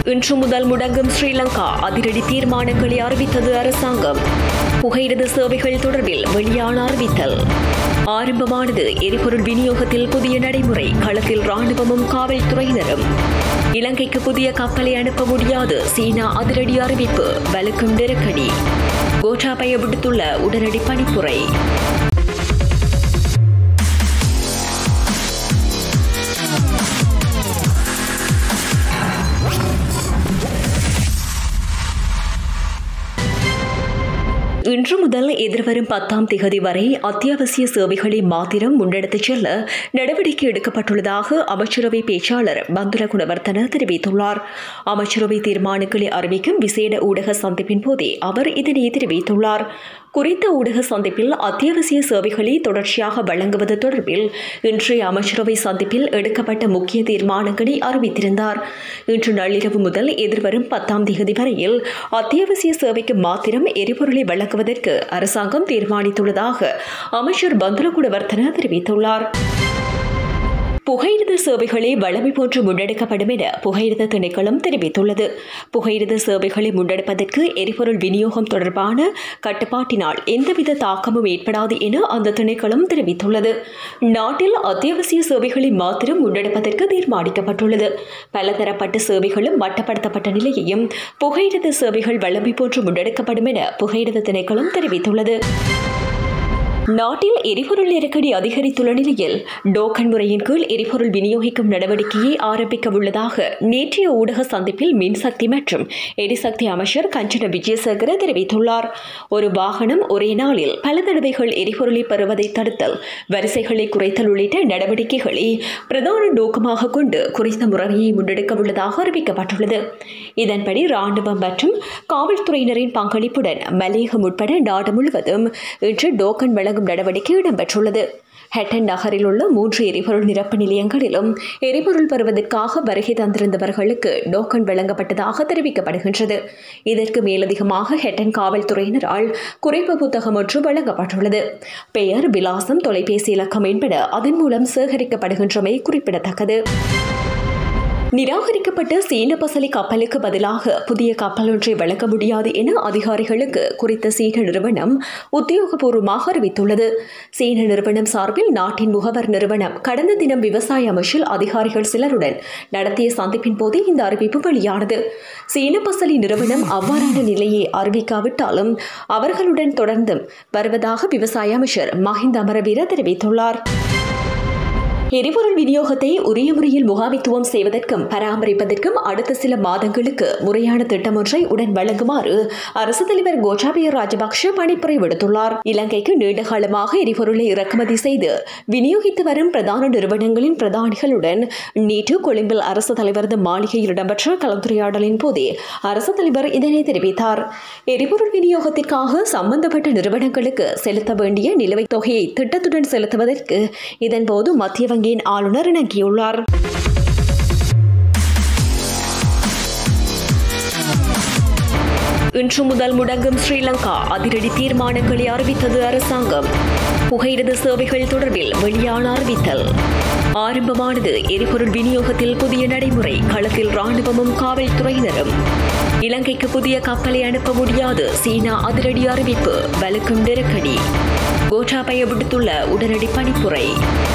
இன்று முதல் முடங்கும் ஸ்ரீலங்கா அதிரடி தீர்மானங்களை அறிவித்தது அரசாங்கம் புகையிரத சேவைகள் தொடர்பில் வெளியான அறிவித்தல் ஆரம்பமானது எரிபொருள் விநியோகத்தில் புதிய நடைமுறை களத்தில் ராணுவமும் காவல்துறையினரும் இலங்கைக்கு புதிய கப்பலை அனுப்ப முடியாது சீனா அதிரடி அறிவிப்பு வலுக்கும் நெருக்கடி கோட்டாபய விடுத்துள்ள உடனடி பணிப்புரை இன்று முதல் எதிர்வரும் பத்தாம் திகதி வரை அத்தியாவசிய சேவைகளை மாத்திரம் முன்னெடுத்துச் செல்ல நடவடிக்கை எடுக்கப்பட்டுள்ளதாக அமைச்சரவை பேச்சாளர் பந்துல குணவர்த்தன தெரிவித்துள்ளார் அமைச்சரவை தீர்மானங்களை அறிவிக்கும் விசேட ஊடக சந்திப்பின் போதே அவர் இதனை தெரிவித்துள்ளார் குறித்த ஊடக சந்திப்பில் அத்தியாவசிய சேவைகளை தொடர்ச்சியாக வழங்குவது தொடர்பில் இன்றைய அமைச்சரவை சந்திப்பில் எடுக்கப்பட்ட முக்கிய தீர்மானங்களை அறிவித்திருந்தார் இன்று நள்ளிரவு முதல் எதிர்வரும் பத்தாம் தேதி வரையில் அத்தியாவசிய சேவைக்கு மாத்திரம் எரிபொருளை வழங்குவதற்கு அரசாங்கம் தீர்மானித்துள்ளதாக அமைச்சர் பந்துலகுடவர்த்தன தெரிவித்துள்ளார் புகையிரத சேவைகளை வளமை போன்று முன்னெடுக்கப்படும் என புகையிரத திணைக்களம் தெரிவித்துள்ளது புகையிரத சேவைகளை முன்னெடுப்பதற்கு எரிபொருள் விநியோகம் தொடர்பான கட்டுப்பாட்டினால் எந்தவித தாக்கமும் ஏற்படாது என அந்த திணைக்களம் தெரிவித்துள்ளது நாட்டில் அத்தியாவசிய சேவைகளை மாத்திரம் முன்னெடுப்பதற்கு தீர்மானிக்கப்பட்டுள்ளது பலதரப்பட்ட சேவைகளும் மட்டப்படுத்தப்பட்ட நிலையையும் புகையிரத சேவைகள் வளமை போன்று முன்னெடுக்கப்படும் என புகையிரத திணைக்களம் தெரிவித்துள்ளது நாட்டில் எரிபொருள் நெருக்கடி அதிகரித்துள்ள நிலையில் டோக்கன் முறையின் கீழ் எரிபொருள் விநியோகிக்கும் நடவடிக்கையை ஆரம்பிக்க உள்ளதாக நேற்றைய ஊடக சந்திப்பில் மின்சக்தி மற்றும் எரிசக்தி அமைச்சர் கஞ்சன விஜயசேகர தெரிவித்துள்ளார் ஒரு வாகனம் ஒரே நாளில் பல தடவைகள் எரிபொருளை பெறுவதை தடுத்தல் வரிசைகளை குறைத்தல் உள்ளிட்ட நடவடிக்கைகளை பிரதான நோக்கமாக கொண்டு குறித்த முறையை முன்னெடுக்க உள்ளதாக அறிவிக்கப்பட்டுள்ளது இதன்படி ராணுவம் மற்றும் காவல்துறையினரின் பங்களிப்புடன் மலையகம் உட்பட நாடு முழுவதும் இன்று டோக்கன் வழங்கும் நடவடிக்கை இடம்பெற்றுள்ளது ஹெட்டன் நகரில் உள்ள மூன்று எரிபொருள் நிரப்பு நிலையங்களிலும் எரிபொருள் பெறுவதற்காக வருகை தந்திருந்தவர்களுக்கு டோக்கன் வழங்கப்பட்டதாக தெரிவிக்கப்படுகின்றது இதற்கு மேலதிகமாக ஹெட்டன் காவல்துறையினரால் குறைப்பு புத்தகம் ஒன்று வழங்கப்பட்டுள்ளது பெயர் விலாசம் தொலைபேசி இலக்கம் என்பன அதன் மூலம் சேகரிக்கப்படுகின்றமை குறிப்பிடத்தக்கது நிராகரிக்கப்பட்ட சீன பசலி கப்பலுக்கு பதிலாக புதிய கப்பல் ஒன்றை வழங்க முடியாது என அதிகாரிகளுக்கு குறித்த சீன நிறுவனம் உத்தியோகபூர்வமாக அறிவித்துள்ளது சீன நிறுவனம் சார்பில் நாட்டின் முகவர் நிறுவனம் கடந்த தினம் விவசாய அமைச்சில் அதிகாரிகள் சிலருடன் நடத்திய சந்திப்பின் போது இந்த அறிவிப்பு வெளியானது சீன பசலி நிறுவனம் அவ்வாறான நிலையை அறிவிக்காவிட்டாலும் அவர்களுடன் தொடர்ந்தும் வருவதாக விவசாய அமைச்சர் மஹிந்த அமரவீர தெரிவித்துள்ளார் எரிபொருள் விநியோகத்தை உரிய முறையில் முகாமித்துவம் செய்வதற்கும் பராமரிப்பதற்கும் அடுத்த சில மாதங்களுக்கு முறையான திட்டம் ஒன்றை உடன் வழங்குமாறு அரசு தலைவர் கோட்டாபய ராஜபக்ஷ பணிப்புரை விடுத்துள்ளார் இலங்கைக்கு நீண்ட காலமாக எரிபொருளை இறக்குமதி செய்து விநியோகித்து வரும் பிரதான நிறுவனங்களின் பிரதானிகளுடன் நேற்று கொழும்பில் அரசு தலைவரது மாளிகையில் இடம்பெற்ற கலந்துரையாடலின் போதே அரசு தலைவர் இதனை தெரிவித்தார் எரிபொருள் விநியோகத்திற்காக சம்பந்தப்பட்ட நிறுவனங்களுக்கு செலுத்த வேண்டிய நிலுவைத் தொகையை திட்டத்துடன் செலுத்துவதற்கு இதன்போது மத்திய வங்கியின் ஆளுநர் இணங்கியுள்ளார் இன்று முதல் முடங்கும் ஸ்ரீலங்கா அதிரடி தீர்மானங்களை அறிவித்தது அரசாங்கம் புகையிரத சேவைகள் தொடர்பில் வெளியான அறிவித்தல் ஆரம்பமானது எரிபொருள் விநியோகத்தில் புதிய நடைமுறை களத்தில் ராணுவமும் காவல்துறையினரும் இலங்கைக்கு புதிய கப்பலை அனுப்ப முடியாது சீனா அதிரடி அறிவிப்பு வலுக்கும் நெருக்கடி கோட்டாபய விடுத்துள்ள உடனடி பணிப்புரை